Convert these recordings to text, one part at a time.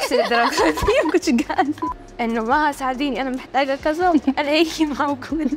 شخصي للدرجه دي ما كنتش جاهزه انه ما ساعديني انا محتاجه كذا الاقي موجود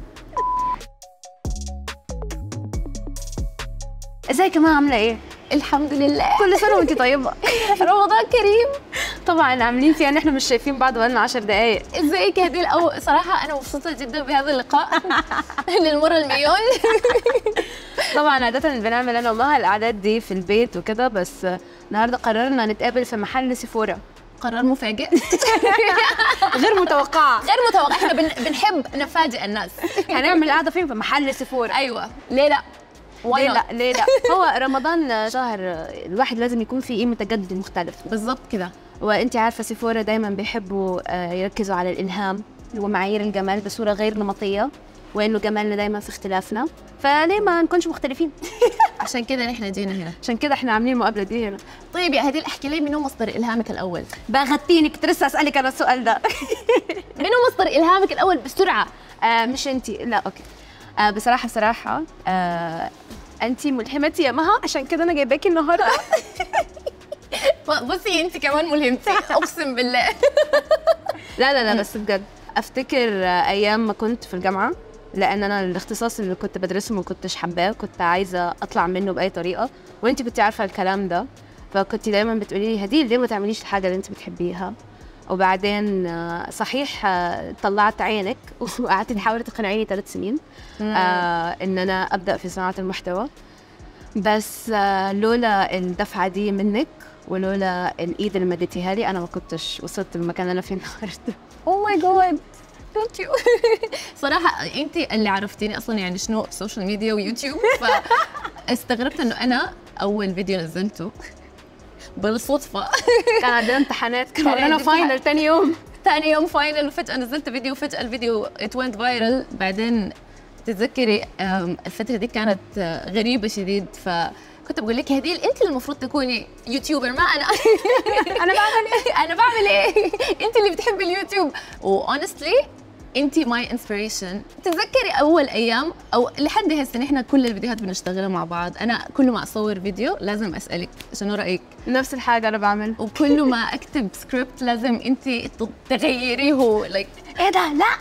ازيك يا ما عامله ايه؟ الحمد لله كل سنه وانت طيبه رمضان كريم طبعا عاملين فيها ان احنا مش شايفين بعض بقالنا 10 دقايق ازيك يا هديل او صراحه انا مبسوطه جدا بهذا اللقاء للمره المليون طبعا عاده بنعمل انا ومها الاعداد دي في البيت وكده بس النهارده قررنا نتقابل في محل سيفورا قرار مفاجئ غير متوقعه غير متوقع احنا بن- بنحب نفاجئ الناس هنعمل قاعده فين في محل سيفورا ايوه ليه لا Why ليه not؟ لا ليه لا هو رمضان شهر الواحد لازم يكون فيه ايه متجدد مختلف بالضبط كذا وانت عارفه سيفورا دايما بيحبوا آه، يركزوا على الالهام ومعايير الجمال بصوره غير نمطيه وانه جمالنا دايما في اختلافنا فليه ما نكونش مختلفين عشان كذا نحن جينا هنا عشان كده احنا عاملين المقابله دي هنا طيب يا هديل احكي لي منو مصدر الهامك الاول بغتيني كنت لسه اسالك انا السؤال ده منو مصدر الهامك الاول بسرعه آه مش انت لا اوكي آه بصراحه بصراحه آه انت ملهمتي يا مها عشان كده انا جايباكي النهارده بصي انت كمان ملهمتي اقسم بالله لا لا لا بس بجد افتكر آه، ايام ما كنت في الجامعه لان انا الاختصاص اللي كنت بدرسه ما كنتش حباه كنت عايزه اطلع منه باي طريقه وانت كنت عارفه الكلام ده فكنت دايما بتقولي لي هديل ليه ما تعمليش الحاجه اللي انت بتحبيها وبعدين آه، صحيح آه، طلعت عينك وقعدتي تحاولي تقنعيني ثلاث سنين آه ان انا ابدا في صناعه المحتوى بس آه لولا الدفعه دي منك ولولا الايد اللي مديتيها لي انا ما كنتش وصلت للمكان اللي انا فيه النهارده اوه ماي جاد ثانك يو صراحة انت اللي عرفتيني اصلا يعني شنو سوشيال ميديا ويوتيوب فاستغربت انه انا اول فيديو نزلته بالصدفة كان عندنا امتحانات كان كان ورانا عندي فاينل امتحان. تاني يوم ثاني يوم فاينل وفجأة نزلت فيديو وفجأة الفيديو ات went فايرل بعدين تتذكري أم، الفترة دي كانت آه، غريبة شديد فكنت بقول لك هديل انت اللي المفروض تكوني يوتيوبر ما انا انا بعمل ايه انا بعمل ايه انت اللي بتحبي اليوتيوب واونستلي انت ماي انسبيريشن تتذكري اول ايام او لحد هسه نحن كل الفيديوهات بنشتغلها مع بعض انا كل ما اصور فيديو لازم اسالك شنو رايك نفس الحاجه انا بعمل وكل ما اكتب سكريبت لازم انت تغيريه لايك ايه ده لا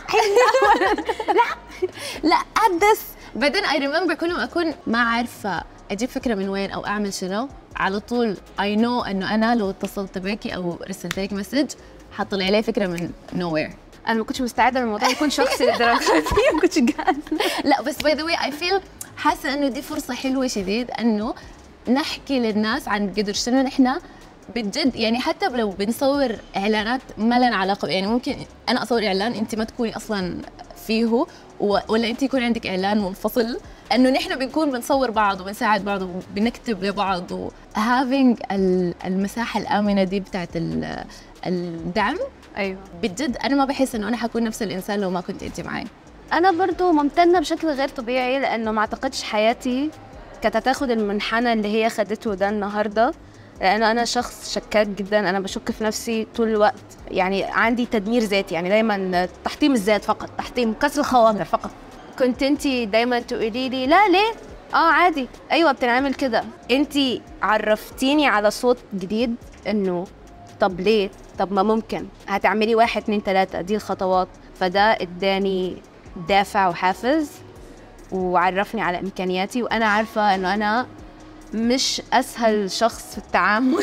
لا لا add this بعدين اي ريمبر كل ما اكون ما عارفه اجيب فكره من وين او اعمل شنو على طول اي نو انه انا لو اتصلت بيكي او رسلت لك مسج حطلع لي فكره من نو وير انا ما كنتش مستعده للموضوع يكون شخصي للدرجه دي ما كنتش جاهزه لا بس باي ذا واي اي فيل حاسه انه دي فرصه حلوه شديد انه نحكي للناس عن قدر شنو نحن بجد يعني حتى لو بنصور اعلانات ما لنا علاقه يعني ممكن انا اصور اعلان انت ما تكوني اصلا فيه و- ولا انت يكون عندك اعلان منفصل انه نحن بنكون بنصور بعض وبنساعد بعض وبنكتب لبعض و having ال- المساحه الامنه دي بتاعت ال- الدعم ايوه بجد انا ما بحس انه انا حكون نفس الانسان لو ما كنت انت معي انا برضو ممتنه بشكل غير طبيعي لانه ما اعتقدش حياتي كانت هتاخد المنحنى اللي هي خدته ده النهارده لان انا شخص شكاك جدا انا بشك في نفسي طول الوقت يعني عندي تدمير ذاتي يعني دايما تحطيم الذات فقط تحطيم كسر الخواطر فقط كنت انت دايما تقولي لي لا ليه اه عادي ايوه بتنعمل كده انت عرفتيني على صوت جديد انه طب ليه طب ما ممكن هتعملي واحد اتنين تلاتة دي الخطوات فده اداني دافع وحافز وعرفني على امكانياتي وانا عارفه انه انا مش اسهل شخص في التعامل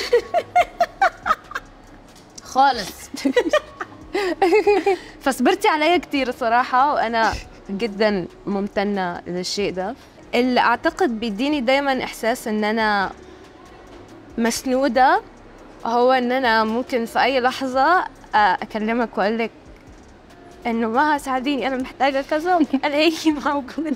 خالص فصبرتي عليا كتير صراحة وأنا جدا ممتنة للشيء ده اللي أعتقد بيديني دايما إحساس إن أنا مسنودة هو إن أنا ممكن في أي لحظة آه، أكلمك وأقول لك إنه ما ساعديني أنا محتاجة كذا ألاقيكي موجودة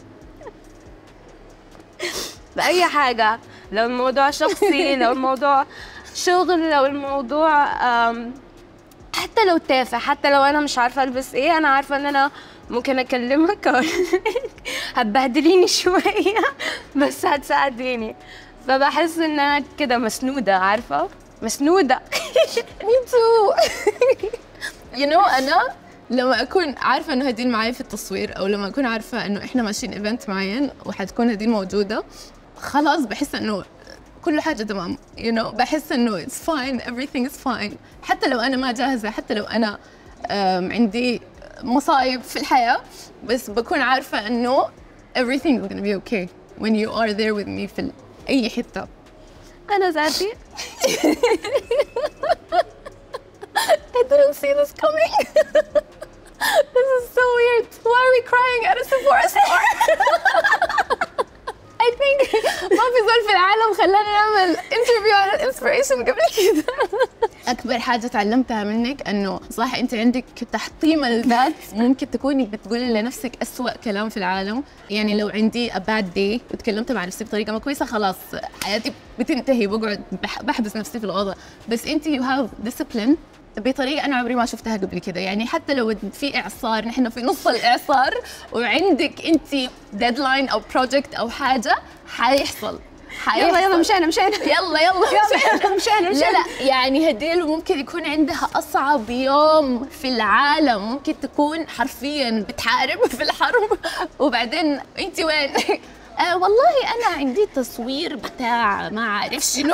بأي حاجة لو الموضوع شخصي لو الموضوع شغل لو الموضوع آم، حتى لو تافه حتى لو انا مش عارفه البس ايه انا عارفه ان انا ممكن اكلمك اقول لك هتبهدليني شويه بس هتساعديني فبحس ان انا كده مسنوده عارفه مسنوده مي تو يو نو انا لما اكون عارفه انه هدين معي في التصوير او لما اكون عارفه انه احنا ماشيين ايفنت معين وحتكون هدين موجوده خلاص بحس انه كل حاجه تمام you know بحس انه it's fine everything is fine حتى لو انا ما جاهزه حتى لو انا أم، عندي مصايب في الحياه بس بكون عارفه انه everything is gonna be okay when you are there with me في ال- اي حته انا ذاتي I didn't see this coming. this is so weird. Why are we crying at a Sephora store? I think ما في زول في العالم خلانا نعمل انترفيو عن الانسبريشن قبل كده. اكبر حاجه تعلمتها منك انه صح انت عندك تحطيم الذات ممكن تكوني بتقولي لنفسك أسوأ كلام في العالم يعني لو عندي a bad day وتكلمت مع نفسي بطريقه ما كويسه خلاص حياتي بتنتهي بقعد بح- بحبس نفسي في الاوضه بس انت you have discipline بطريقه انا عمري ما شفتها قبل كده يعني حتى لو في اعصار نحن في نص الاعصار وعندك انت ديدلاين او بروجكت او حاجه حيحصل يلا يلا مشينا مشينا يلا يلا يلا مشينا لا لا يعني هديل ممكن يكون عندها اصعب يوم في العالم ممكن تكون حرفيا بتحارب في الحرب وبعدين انت وين آه والله انا عندي تصوير بتاع ما عارف شنو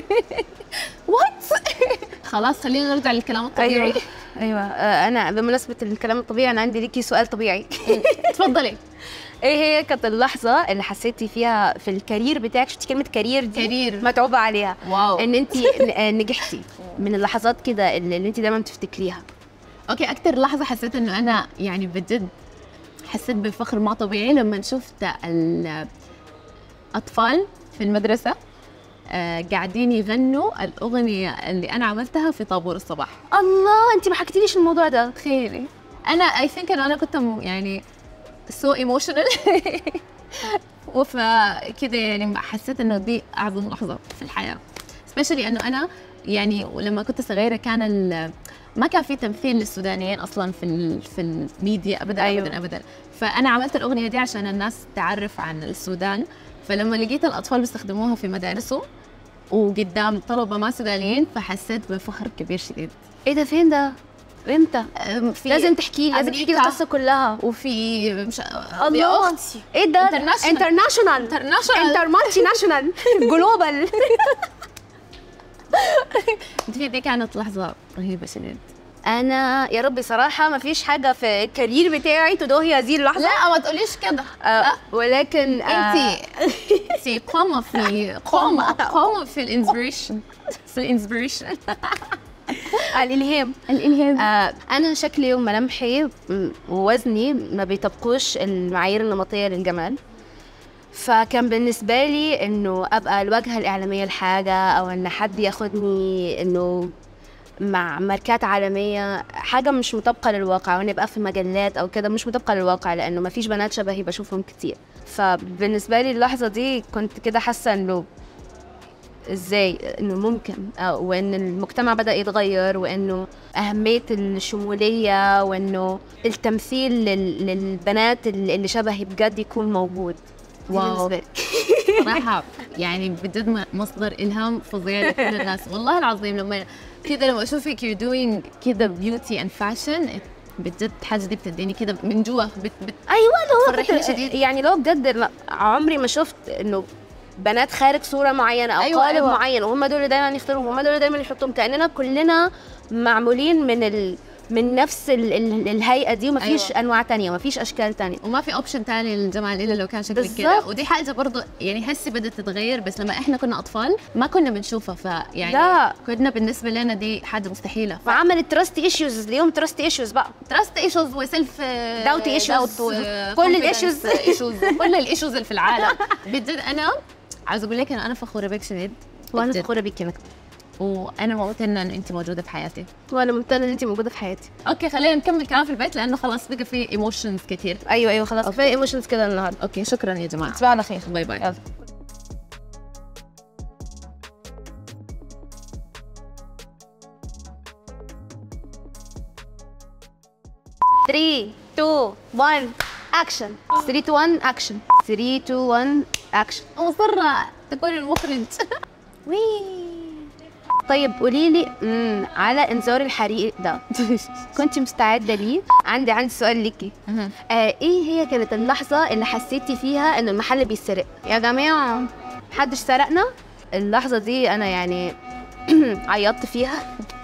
وات خلاص خلينا نرجع للكلام الطبيعي ايوه ايوه آه، انا بمناسبه الكلام الطبيعي انا عندي ليكي سؤال طبيعي تفضلي ايه هي كانت اللحظه اللي حسيتي فيها في الكارير بتاعك شفتي كلمه كارير دي كارير. متعوبه عليها واو. ان انت نجحتي من اللحظات كده اللي, اللي انت دايما بتفتكريها اوكي اكثر لحظه حسيت انه انا يعني بجد حسيت بفخر ما طبيعي لما شفت الاطفال في المدرسه آه قاعدين يغنوا الاغنيه اللي انا عملتها في طابور الصباح الله انت ما حكيتيليش الموضوع ده تخيلي انا اي ثينك انه انا كنت م- يعني سو ايموشنال وفكذا يعني حسيت انه دي اعظم لحظه في الحياه سبيشلي انه انا يعني لما كنت صغيره كان ال- ما كان في تمثيل للسودانيين اصلا في ال- في الميديا ابدا أيوة. ابدا ابدا فانا عملت الاغنيه دي عشان الناس تعرف عن السودان فلما لقيت الاطفال بيستخدموها في مدارسهم وقدام طلبه ما سودانيين فحسيت بفخر كبير شديد ايه ده فين ده امتى أم، في لازم تحكي لازم تحكي أمريكا. القصه كلها وفي مش الله. يا اختي ايه ده International. انترناشونال International. انتر مالتي ناشونال جلوبال دي دي كانت لحظه رهيبه شديد انا يا ربي صراحه ما فيش حاجه في الكارير بتاعي تضاهي هذه اللحظه لا ما تقوليش كده آه ولكن آه انت انت قامه في قامه قامه في الانسبريشن في الانسبريشن الالهام الالهام آه انا شكلي وملامحي م- ووزني ما بيطبقوش المعايير النمطيه للجمال فكان بالنسبه لي انه ابقى الواجهه الاعلاميه لحاجه او ان حد ياخدني انه مع ماركات عالميه حاجه مش مطابقه للواقع وان ابقى في مجلات او كده مش مطابقه للواقع لانه ما فيش بنات شبهي بشوفهم كتير فبالنسبه لي اللحظه دي كنت كده حاسه انه ازاي انه ممكن أو وان المجتمع بدا يتغير وانه اهميه الشموليه وانه التمثيل لل- للبنات اللي اللي شبهي بجد يكون موجود دي واو. بالنسبة لي. صراحه يعني بجد م- مصدر الهام فظيع لكل الناس والله العظيم لما كذا لما اشوفك يو دوينج كذا بيوتي اند فاشن بجد حاجه دي بتديني كذا من جوا بت بت ايوه لو تفرحني كنت- شديد. يعني لو بجد لا، عمري ما شفت انه بنات خارج صوره معينه او أيوة، قالب أيوة. معين وهم دول اللي دايما يختاروهم وهم دول اللي دايما يحطوهم كاننا كلنا معمولين من ال... من نفس ال... ال... الهيئه دي ومفيش أيوة. انواع تانية ومفيش اشكال تانية وما في اوبشن تاني للجمال الا لو كان شكلك كده بالظبط. ودي حاجه برضو يعني حسي بدات تتغير بس لما احنا كنا اطفال ما كنا بنشوفها فيعني لا. كنا بالنسبه لنا دي حاجه مستحيله وعملت تراست ايشوز اليوم تراست ايشوز بقى تراست ايشوز وسيلف Doubt issues. كل الissues. ايشوز كل الايشوز اللي في العالم بجد انا عايزه اقول لك انه انا فخوره بك شديد وانا بجد. فخوره بيكي انا كمان. وانا ممتنه ان انت موجوده في حياتي وانا ممتنه ان انت موجوده في حياتي اوكي خلينا نكمل كلام في البيت لانه خلاص بقى في ايموشنز كثير ايوه ايوه خلاص كفايه ايموشنز كده النهارده اوكي شكرا يا جماعه تصبحوا على خير باي باي يلا 3 2 1 اكشن 3 2 1 اكشن 3 2 1 اكشن مصره تكون المخرج طيب قولي لي امم على انذار الحريق ده كنت مستعده ليه عندي عندي سؤال ليكي أها. آه ايه هي كانت اللحظه اللي حسيتي فيها ان المحل بيتسرق يا جماعه محدش سرقنا اللحظه دي انا يعني عيطت فيها